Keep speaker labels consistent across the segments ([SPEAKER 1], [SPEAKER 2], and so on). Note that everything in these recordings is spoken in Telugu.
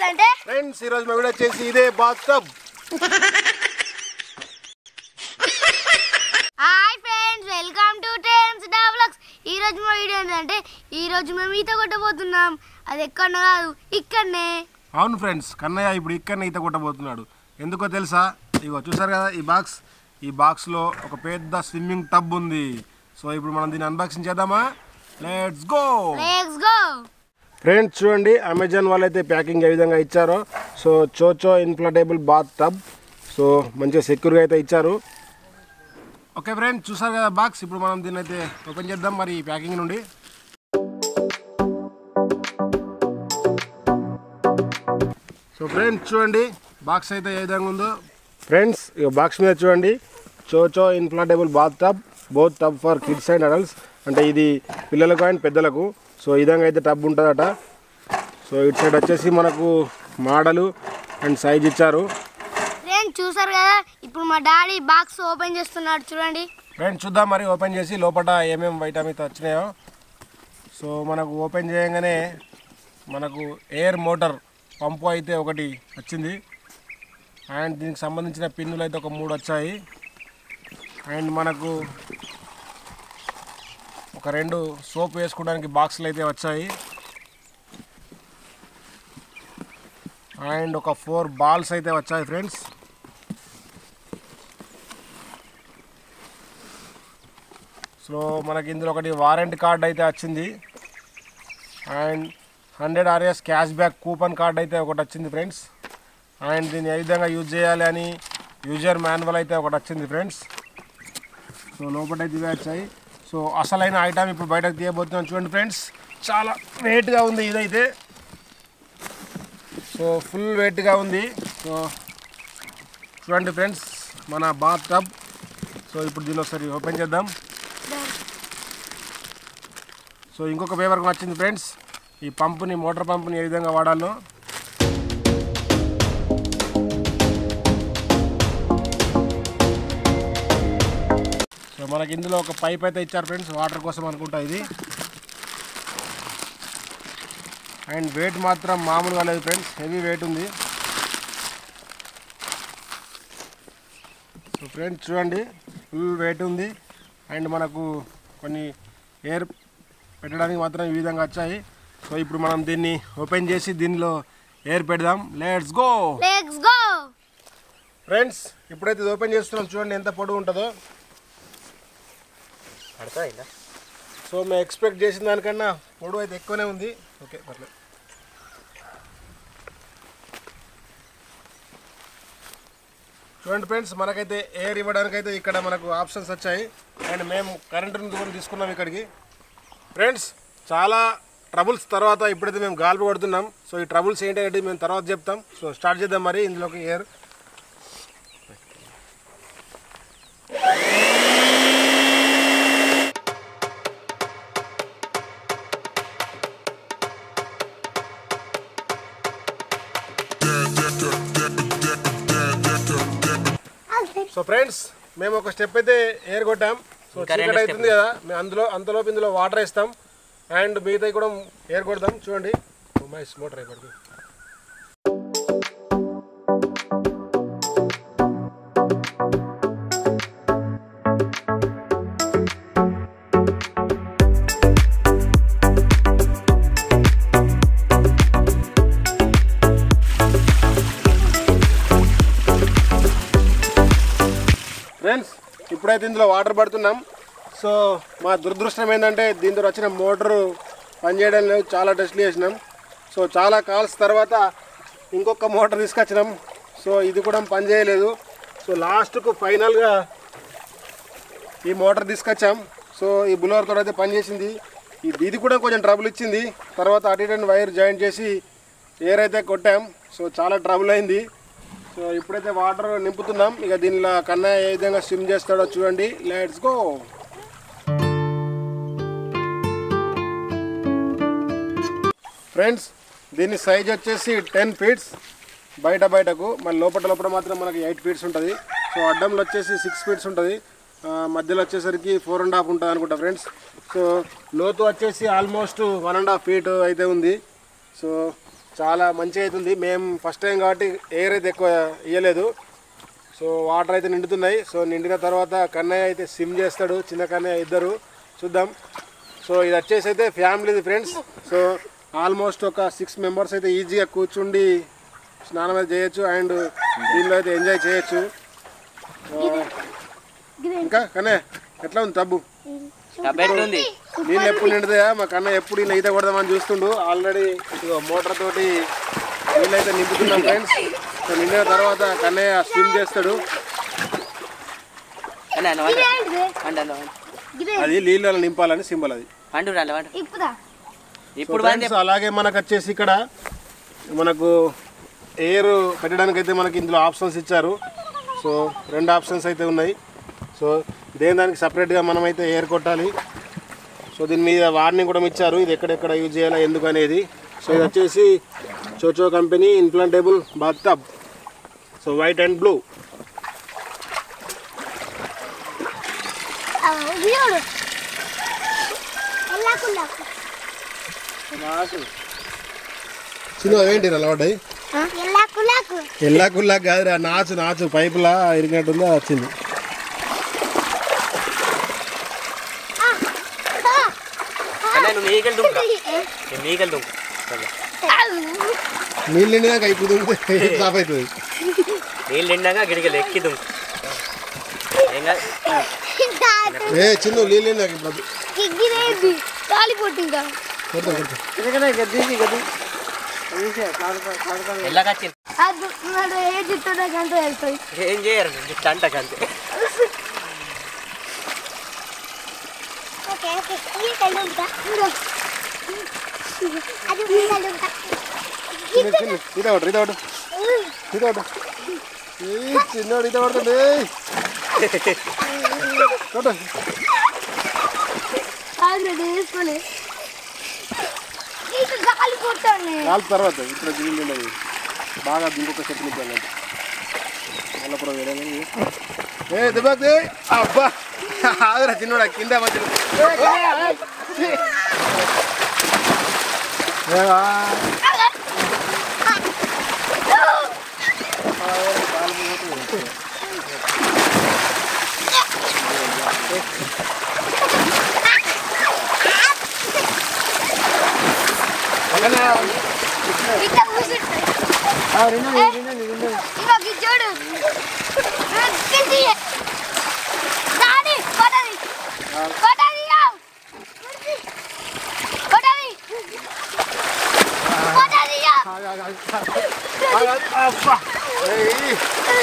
[SPEAKER 1] ఏంటంటే
[SPEAKER 2] ఫ్రెండ్స్ ఈరోజు మా వీడియో వచ్చేసి ఇదే bathtub
[SPEAKER 1] hi friends welcome to tens duplex ఈ రోజు మా వీడియో ఏంటంటే ఈ రోజు మేము ఈత కొట్టబోతున్నాం అది ఎక్కడ కాదు ఇక్కడనే
[SPEAKER 2] అవును ఫ్రెండ్స్ కన్నయ్య ఇప్పుడు ఇక్కడనే ఈత కొట్టబోతున్నాడు ఎందుకో తెలుసా ఇగో చూసారు కదా ఈ బాక్స్ ఈ బాక్స్లో ఒక పెద్ద స్విమ్మింగ్ టబ్ ఉంది సో ఇప్పుడు మనం దీన్ని అన్బాక్సింగ్ చేద్దామా let's go
[SPEAKER 1] let's go
[SPEAKER 2] friends చూడండి అమెజాన్ వాళ్ళు అయితే ప్యాకింగ్ ఏ విధంగా ఇచ్చారో సో చోచో ఇన్ఫ్లటేబుల్ బాత్ టబ్ సో మంచిగా సెక్యూర్గా అయితే ఇచ్చారు ఓకే ఫ్రెండ్స్ చూసారు కదా బాక్స్ ఇప్పుడు మనం దీన్ని అయితే ఓపెన్ చేద్దాం మరి ఈ ప్యాకింగ్ నుండి సో ఫ్రెండ్స్ చూడండి బాక్స్ అయితే ఏ విధంగా ఉందో ఫ్రెండ్స్ ఇక బాక్స్ మీద చూడండి చోచో inflatable bath tub bath tub for kids and adults అంటే ఇది పిల్లలకు అండ్ పెద్దలకు సో ఈ విధంగా అయితే టబ్ ఉంటుందట సో ఇటు సైడ్ వచ్చేసి మనకు మోడలు అండ్ సైజ్ ఇచ్చారు
[SPEAKER 1] ఫ్రెండ్స్ చూసారు కదా ఇప్పుడు మా డాడీ బాక్స్ ఓపెన్ చేస్తున్నాడు చూడండి
[SPEAKER 2] ఫ్రెండ్స్ చూద్దాం మరి ఓపెన్ చేసి లోపల ఏమేమి వైటమిన్స్ వచ్చినాయో సో మనకు ఓపెన్ చేయగానే మనకు ఎయిర్ మోటార్ పంపు అయితే ఒకటి వచ్చింది అండ్ దీనికి సంబంధించిన పిన్నులు అయితే ఒక మూడు వచ్చాయి అండ్ మనకు ఒక రెండు సోప్ వేసుకోవడానికి బాక్సులు అయితే వచ్చాయి అండ్ ఒక ఫోర్ బాల్స్ అయితే వచ్చాయి ఫ్రెండ్స్ సో మనకి ఇందులో ఒకటి వారంటీ కార్డ్ అయితే వచ్చింది and hundred RS cash back coupon card అయితే ఒకటి వచ్చింది ఫ్రెండ్స్ అండ్ దీన్ని ఏ విధంగా యూజ్ చేయాలి అని యూజర్ మాన్యువల్ అయితే ఒకటి వచ్చింది ఫ్రెండ్స్ సో లోపల అయితే ఇవే వచ్చాయి సో అసలైన ఐటమ్ ఇప్పుడు బయటకు తీయబోతున్నాం చూడండి ఫ్రెండ్స్ చాలా వెయిట్గా ఉంది ఇదైతే సో ఫుల్ వెయిట్గా ఉంది సో చూడండి ఫ్రెండ్స్ మన బాత్ టబ్ సో ఇప్పుడు దీన్ని ఒకసారి ఓపెన్ చేద్దాం సో ఇంకొక పేపర్ వచ్చింది ఫ్రెండ్స్ ఈ పంపుని మోటార్ పంపుని ఏ విధంగా వాడాలో సో మనకి ఇందులో ఒక పైప్ అయితే ఇచ్చారు ఫ్రెండ్స్ వాటర్ కోసం అనుకుంటా ఇది అండ్ వెయిట్ మాత్రం మామూలుగా లేదు ఫ్రెండ్స్ హెవీ వెయిట్ ఉంది సో ఫ్రెండ్స్ చూడండి ఫుల్ వెయిట్ ఉంది అండ్ మనకు కొన్ని ఎయిర్ పెట్టడానికి మాత్రం ఈ విధంగా వచ్చాయి సో ఇప్పుడు మనం దీన్ని ఓపెన్ చేసి దీనిలో ఎయిర్ పెడదాం let's go
[SPEAKER 1] let's go
[SPEAKER 2] friends ఇప్పుడైతే ఇది ఓపెన్ చేస్తున్నాం చూడండి ఎంత పొడవు ఉంటుందో సో మేము ఎక్స్పెక్ట్ చేసిన దానికన్నా పొడవు అయితే ఎక్కువనే ఉంది ఓకే పర్లేదు చూడండి ఫ్రెండ్స్ మనకైతే ఎయిర్ ఇవ్వడానికి అయితే ఇక్కడ మనకు ఆప్షన్స్ వచ్చాయి అండ్ మేము కరెంటు దూరం తీసుకున్నాం ఇక్కడికి ఫ్రెండ్స్ చాలా ట్రబుల్స్ తర్వాత ఇప్పుడైతే మేము గాల్పు కొడుతున్నాం సో ఈ ట్రబుల్స్ ఏంటి అనేది మేము తర్వాత చెప్తాం సో స్టార్ట్ చేద్దాం మరి ఇందులోకి ఎయిర్ సో ఫ్రెండ్స్ మేము ఒక స్టెప్ అయితే ఎయిర్ కొట్టాం సో చీకటి అవుతుంది కదా మేము అందులో అంతలోపు ఇందులో వాటర్ వేస్తాం అండ్ మిగతా కూడా ఎయిర్ కొడతాం చూడండి మైస్ మోటార్ అయిపోతుంది ఫ్రెండ్స్ ఇప్పుడైతే ఇందులో వాటర్ పడుతున్నాం సో మా దురదృష్టం ఏంటంటే దీంతో వచ్చిన మోటారు పనిచేయడం లేదు చాలా టెస్ట్లు చేసినాం సో చాలా కాల్స్ తర్వాత ఇంకొక మోటార్ తీసుకొచ్చినాం సో ఇది కూడా పనిచేయలేదు సో లాస్ట్కు ఫైనల్గా ఈ మోటార్ తీసుకొచ్చాం సో ఈ బులోవర్తో అయితే పనిచేసింది ఇది ఇది కూడా కొంచెం ట్రబుల్ ఇచ్చింది తర్వాత అటు ఇటు వైర్ జాయింట్ చేసి ఎయిర్ అయితే కొట్టాం సో చాలా ట్రబుల్ అయింది సో ఇప్పుడైతే వాటర్ నింపుతున్నాం ఇక దీనిలో కన్నా ఏ విధంగా స్విమ్ చేస్తాడో చూడండి లెట్స్ గో ఫ్రెండ్స్ దీని సైజ్ వచ్చేసి టెన్ ఫీట్స్ బయట బయటకు మళ్ళీ లోపల లోపల మాత్రం మనకి ఎయిట్ ఫీట్స్ ఉంటుంది సో అడ్డంలో వచ్చేసి సిక్స్ ఫీట్స్ ఉంటుంది ఆ, మధ్యలో వచ్చేసరికి ఫోర్ అండ్ హాఫ్ ఉంటుంది అనుకుంటా ఫ్రెండ్స్ సో లోతు వచ్చేసి almost one and half feet అయితే ఉంది సో చాలా మంచిగా అవుతుంది మేము ఫస్ట్ టైం కాబట్టి ఎయిర్ అయితే ఎక్కువ ఇవ్వలేదు సో వాటర్ అయితే నిండుతున్నాయి సో నిండిన తర్వాత కన్నయ్య అయితే సిమ్ చేస్తాడు చిన్న కన్నయ్య ఇద్దరు చూద్దాం సో ఇది వచ్చేసి అయితే ఫ్యామిలీది ఫ్రెండ్స్ సో ఆల్మోస్ట్ ఒక సిక్స్ మెంబర్స్ అయితే ఈజీగా కూర్చుండి స్నానం అయితే చేయొచ్చు అండ్ దీనిలో అయితే ఎంజాయ్ చేయొచ్చు సో, ఇంకా కన్నయ్య ఎట్లా ఉంది తబ్బు
[SPEAKER 3] డబ్బెట్లుంది
[SPEAKER 2] నీళ్ళు ఎప్పుడు నిండుతాయా మా కన్న ఎప్పుడు ఇలా ఈత కొడదామని చూస్తుండు ఆల్రెడీ ఇదిగో మోటార్ తోటి నీళ్ళు అయితే నింపుతున్నాం ఫ్రెండ్స్ సో నిండిన తర్వాత కన్నయ్య స్విమ్ చేస్తాడు
[SPEAKER 3] అన్న అన్న వండు. వండు అన్న వండు.
[SPEAKER 2] అది నీళ్ళు నింపాలని సింబల్ అది
[SPEAKER 3] వండు రా అన్న వండు
[SPEAKER 1] ఇప్పుదా
[SPEAKER 3] ఇప్పుడు
[SPEAKER 2] So
[SPEAKER 3] వందే
[SPEAKER 2] friends, అలాగే మనకు వచ్చేసి ఇక్కడ మనకు ఎయిర్ పెట్టడానికి అయితే మనకి ఇందులో ఆప్షన్స్ ఇచ్చారు సో రెండు ఆప్షన్స్ అయితే ఉన్నాయి సో దేని దానికి సపరేట్గా మనం అయితే ఎయిర్ కొట్టాలి సో దీని మీద వార్నింగ్ కూడా ఇచ్చారు ఇది ఎక్కడెక్కడ యూజ్ చేయాలా ఎందుకు అనేది సో ఇది వచ్చేసి చోచో company inflatable bath tub so white and blue
[SPEAKER 1] వీడు ఎల్లాకుల్లాకు
[SPEAKER 2] చిన్న ఏంటి అలవాటు
[SPEAKER 1] ఎల్లాకుల్లాకు
[SPEAKER 2] ఎల్లా కుల్లా కాదురా నాచు నాచు పైపులా ఇరిగినట్టుందో వచ్చింది
[SPEAKER 3] అన్న నువ్వు మీకెళ్ళి దుంకు మీకెళ్ళి దుంకు
[SPEAKER 2] నీళ్ళు నిండినాక ఇప్పుడు దుంగితే స్టాప్ అవుతుంది
[SPEAKER 3] నీళ్ళు నిండాక గిడిగలు ఎక్కి దుంకు ఏం కాదు
[SPEAKER 2] ఏ చిన్న నీళ్ళు నిండాక ఇప్పుడు వద్దు.
[SPEAKER 1] కిగ్గిరేది కాలిపోటు ఇంకా
[SPEAKER 2] కొడతా కొడతా
[SPEAKER 3] ఎల్లకొచ్చింది
[SPEAKER 1] అది మరి ఏ చిత్తున్నా కంటే వెళ్తాయి
[SPEAKER 3] ఏం చేయరు జస్ట్ అంటకంతే
[SPEAKER 1] ఓకే ఓకే ఈ కలుగుతా అది ఈ కలుగుతా
[SPEAKER 2] చిన్న చిన్న ఇదే ఒకటి ఇదే ఒకటి ఇదే ఒకటి ఏ చిన్నోడు ఇదే కొడుతుంది కొట్టు
[SPEAKER 1] ఆల్రెడీ వేసుకోలే ఇక గాలి కొట్టాను
[SPEAKER 2] నాలుగు తర్వాత ఇప్పుడు నీళ్ళు నిండదు బాగా ఇంకొక చెట్టు నింపాను మళ్ళీ కూడా వేరే కానీ. ఏ దిబాక్ అబ్బా ఆగురా చిన్నోడా కింద మధ్యలో ఏవా?
[SPEAKER 1] ఇట్లా కూర్చుంటాయి ఇగో గిజ్జోడు గిజ్జి దాని కొట్టది కొట్టది కొట్టది కొట్టది
[SPEAKER 2] అబ్బా ఏయ్.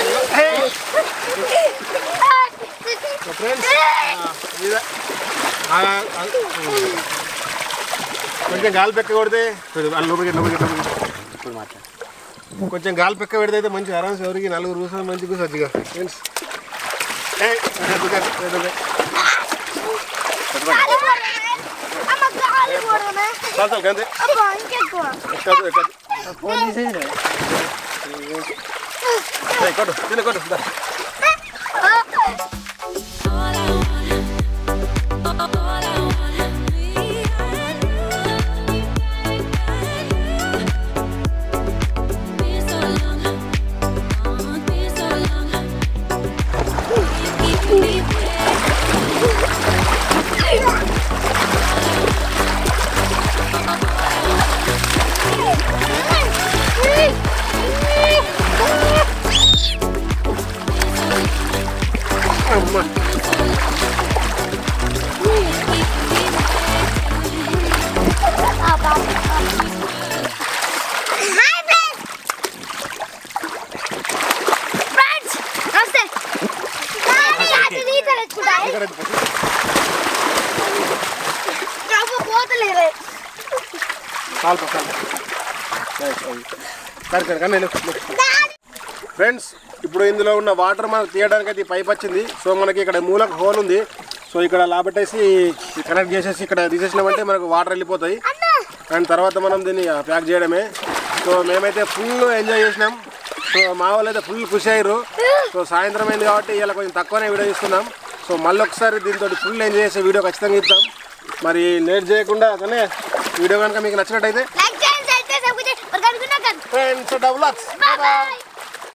[SPEAKER 2] ఫ్రెండ్స్ మీద ఆ, ఆ, కొంచెం గాలి పెక్క కొడితే వాళ్ళు లోపలికి లోపలికి లోపలికి
[SPEAKER 3] ఇప్పుడు మాట్లాడు
[SPEAKER 2] కొంచెం గాలి పెక్క పెడితే అయితే మంచి ఆరామ్స్ ఎవరికి నలుగురు కూర్చొని మంచి కూర్చోచ్చుగా ఫ్రెండ్స్
[SPEAKER 1] అమ్మ గాలి కొడవనా
[SPEAKER 2] అంతే
[SPEAKER 1] అబ్బా ఇంకెక్కువ
[SPEAKER 2] ఎక్కదు ఎక్కదు ఏయ్, కొట్టు తిన కొట్టు దా.
[SPEAKER 4] All I want, all I want, me and you, been so long, oh, been so long, keep me waiting.
[SPEAKER 2] అమ్మా
[SPEAKER 1] ఫ్రెండ్స్ నమస్తే కానీ అది ఈత తెచ్చుకుంటా
[SPEAKER 2] ఇక్కడ
[SPEAKER 1] నాకు పోతలేదు
[SPEAKER 2] కాల్ కాల్ సరే సరే కానీ ఫ్రెండ్స్ ఇప్పుడు ఇందులో ఉన్న వాటర్ మనకు తీయడానికి అయితే ఈ పైప్ వచ్చింది సో మనకి ఇక్కడ మూలకు హోల్ ఉంది సో ఇక్కడ లాబెట్టేసి కనెక్ట్ చేసేసి ఇక్కడ తీసేసినామంటే మనకు వాటర్ వెళ్ళిపోతాయి అండ్ తర్వాత మనం దీన్ని ప్యాక్ చేయడమే సో మేమైతే ఫుల్ ఎంజాయ్ చేసినాం సో మా వాళ్ళు అయితే ఫుల్ ఖుషి అయ్యారు సో సాయంత్రం అయింది కాబట్టి ఇలా కొంచెం తక్కువనే వీడియో తీసుకున్నాం సో మళ్ళీ ఒకసారి దీంతో ఫుల్ ఎంజాయ్ చేసే వీడియో ఖచ్చితంగా ఇస్తాం మరి లేట్ చేయకుండా కానీ వీడియో కనుక మీకు నచ్చినట్టయితే
[SPEAKER 1] లైక్ చేయండి షేర్ చేసి సబ్స్క్రైబ్ చేయండి
[SPEAKER 2] ఫ్రెండ్స్ డబ్లాక్స్
[SPEAKER 1] బాయ్